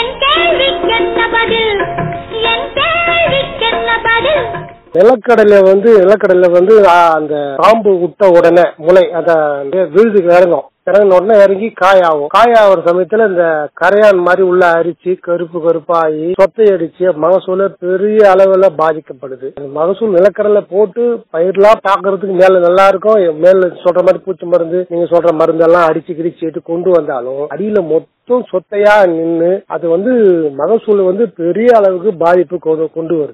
என் கேள்விக்கென்ன பதில் என் கேள்விக்கென்ன பதில் நிலக்கடலை வந்து நிலக்கடலை வந்து ஆ, அந்த காம்பு விட்ட உடனே முளை அந்த விழுதுக்கு இறங்கும் இறங்கின உடனே இறங்கி காயாகும் காயாகிற சமயத்துல இந்த கரையான் மாதிரி உள்ள அரிச்சு கருப்பு கருப்பாகி சொத்தை அடிச்சு மகசூல பெரிய அளவுல பாதிக்கப்படுது அந்த மகசூல் நிலக்கடலை போட்டு பயிர்லாம் பாக்குறதுக்கு மேல நல்லா இருக்கும் மேல சொல்ற மாதிரி பூச்சி மருந்து நீங்க சொல்ற மருந்து எல்லாம் அடிச்சு கிடிச்சிட்டு கொண்டு வந்தாலும் அடியில மொத்தம் சொத்தையா நின்னு அது வந்து மகசூல் வந்து பெரிய அளவுக்கு பாதிப்பு கொண்டு கொண்டு வருது